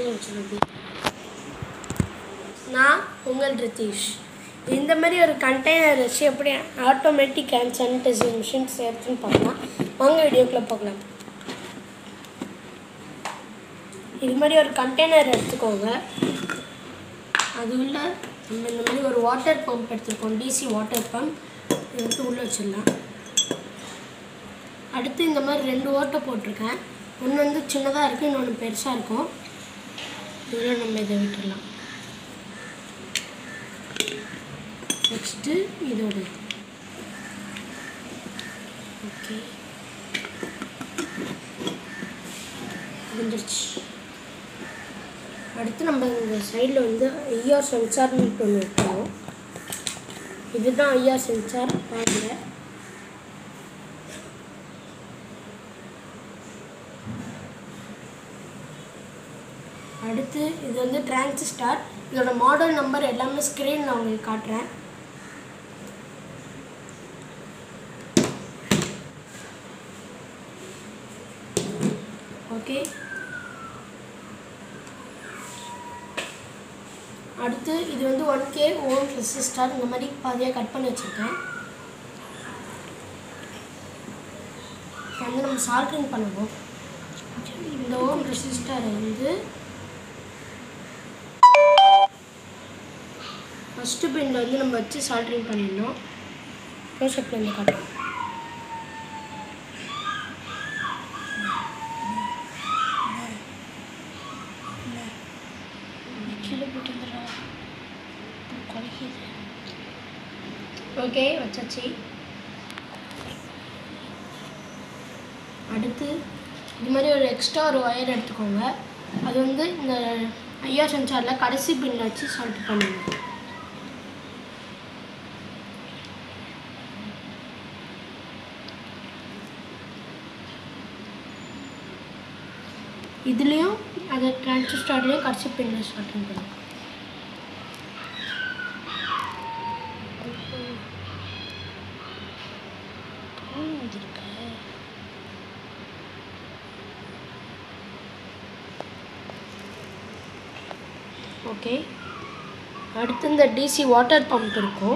வச்சுருது நான் உங்கள் ரித்தீஷ் இந்த மாதிரி ஒரு கண்டெய்னர் வச்சு எப்படி ஆட்டோமேட்டிக் ஹேண்ட் சானிடைசர் மிஷின் சேர்த்துன்னு பார்க்கலாம் வாங்க வீடியோக்குள்ளே பார்க்கலாம் இது மாதிரி ஒரு கண்டெய்னர் எடுத்துக்கோங்க அது உள்ள நம்ம இந்த மாதிரி ஒரு வாட்டர் பம்ப் எடுத்துருக்கோம் டிசி வாட்டர் பம்ப் எடுத்து உள்ளே வச்சிடலாம் அடுத்து இந்த மாதிரி ரெண்டு ஓட்டை போட்டிருக்கேன் ஒன்று வந்து சின்னதாக இருக்குது இன்னொன்று பெருசாக இருக்கும் இதில் நம்ம இதை விட்டுடலாம் நெக்ஸ்ட்டு இதோட ஓகே வந்துருச்சு அடுத்து நம்ம இந்த சைடில் வந்து ஐஆர் சென்சார்னு ஒன்று வைக்கணும் இதுதான் ஐஆர் சென்சார் பாருங்க அடுத்து இது வந்து டிரான்சிஸ்டார் இதோட மாடல் நம்பர் எல்லாமே ஸ்க்ரீனில் உங்களுக்கு காட்டுறேன் ஓகே அடுத்து இது வந்து ஒன் கே ஓம் ரெசிஸ்டார் இந்த மாதிரி பாதியாக கட் பண்ணி வச்சுருக்கேன் வந்து நம்ம சால்ட்ரிங் பண்ணணும் இந்த ஓம் ரெசிஸ்டார் வந்து ஃபஸ்ட்டு பின்ல வந்து நம்ம வச்சு சால்ட்ரிங் பண்ணிடணும் க்ளோஸ்அப்பில் இருந்து காட்டுறோம் கீழே போட்டு வந்துடுறா குறைக்குது ஓகே வச்சாச்சு அடுத்து இது மாதிரி ஒரு எக்ஸ்ட்ரா ஒரு ஒயர் எடுத்துக்கோங்க அது வந்து இந்த ஐயா சென்சாரில் கடைசி பின்ல வச்சு சால்ட் பண்ணிடணும் இதுலேயும் அதை டிரான்சிஸ்டார்லேயும் கடைசி பின்ல சால்ட் பண்ணணும் பூ வந்திருக்கு ஓகே அடுத்து இந்த டிசி வாட்டர் பம்ப் இருக்கும்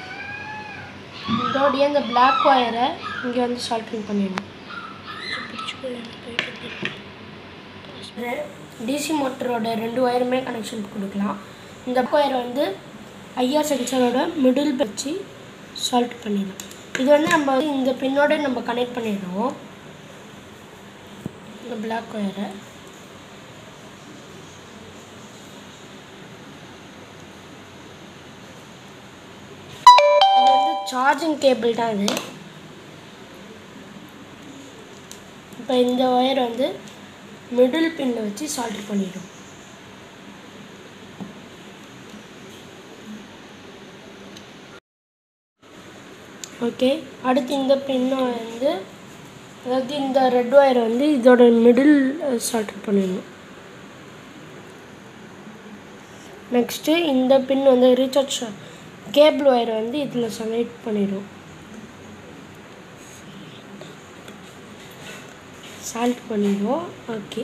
இதோடைய இந்த பிளாக் ஒயரை இங்கே வந்து சால்ட்ரிங் பண்ணிடணும் பிடிச்சிக்கோ எனக்கு போயிட்டு டிசி மோட்டரோட ரெண்டு ஒயருமே கனெக்ஷன் கொடுக்கலாம் இந்த ஒயரை வந்து ஐயா சென்சரோட மிடில் வச்சு சால்ட் பண்ணிடலாம் இது வந்து நம்ம வந்து இந்த பின்னோட நம்ம கனெக்ட் பண்ணிடுவோம் இந்த பிளாக் ஒயரை இது வந்து சார்ஜிங் கேபிள் தான் இது இப்போ இந்த ஒயர் வந்து மிடில் பின்னில் வச்சு சால்டர் பண்ணிடும் ஓகே அடுத்து இந்த பின்னை வந்து அதாவது இந்த ரெட் ஒயர் வந்து இதோட மிடில் சால்டர் பண்ணிடணும் நெக்ஸ்ட்டு இந்த பின் வந்து ரீசார்ஜ் கேபிள் ஒயர் வந்து இதில் செலக்ட் பண்ணிடும் சால்ட் பண்ணிடுவோம் ஓகே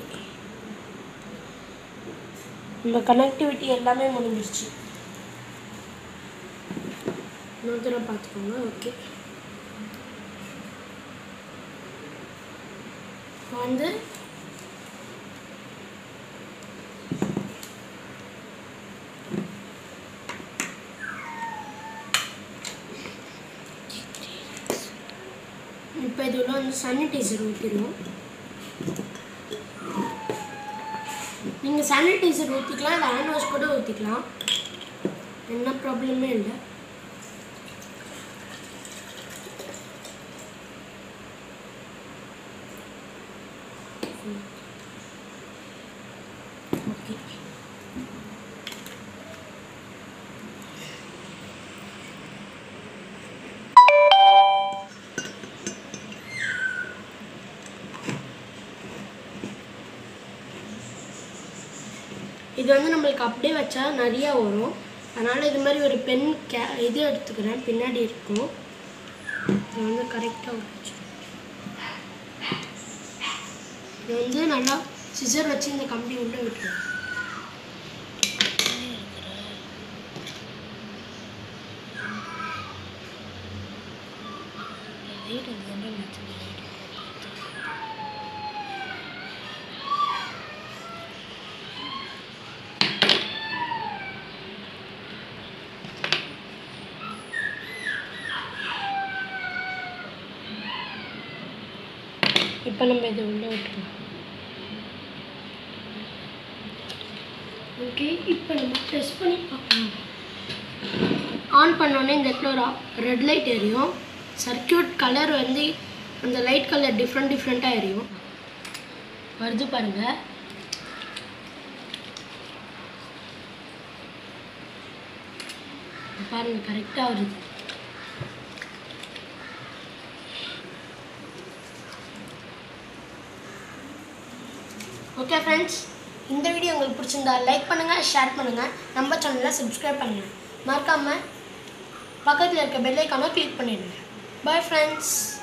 நம்ம கனெக்டிவிட்டி எல்லாமே முடிஞ்சிருச்சு இன்னொரு தடவை பார்த்துக்கோங்க ஓகே இப்போ வந்து இப்போ இதில் வந்து சானிடைசர் ஊற்றிடுவோம் நீங்கள் சானிடைசர் ஊற்றிக்கலாம் இல்லை ஹேண்ட் வாஷ் கூட ஊற்றிக்கலாம் என்ன ப்ராப்ளமே இல்லை ஓகே இது வந்து நம்மளுக்கு அப்படியே வச்சா நிறையா வரும் அதனால் இது மாதிரி ஒரு பென் கே இது எடுத்துக்கிறேன் பின்னாடி இருக்கும் இது வந்து கரெக்டாக வச்சு இது வந்து நல்லா சிசர் வச்சு இந்த கம்பி உள்ளே விட்டுருவேன் லைட் அந்த ஜன்னல் வச்சு லைட் இப்போ நம்ம இதை உள்ளே விட்டுருலாம் ஓகே இப்போ நம்ம டெஸ்ட் பண்ணி பார்க்கலாம் ஆன் பண்ணோடனே இந்த இடத்துல ஒரு ரெட் லைட் எரியும் சர்க்கியூட் கலர் வந்து அந்த லைட் கலர் டிஃப்ரெண்ட் டிஃப்ரெண்ட்டாக எரியும் வருது பாருங்க பாருங்க கரெக்டாக வருது ஓகே ஃப்ரெண்ட்ஸ் இந்த வீடியோ உங்களுக்கு பிடிச்சிருந்தா லைக் பண்ணுங்கள் ஷேர் பண்ணுங்கள் நம்ம சேனலை சப்ஸ்கிரைப் பண்ணுங்கள் மறக்காமல் பக்கத்தில் இருக்க பெல் ஐக்கானை கிளிக் பண்ணிடுங்க பாய் ஃப்ரெண்ட்ஸ்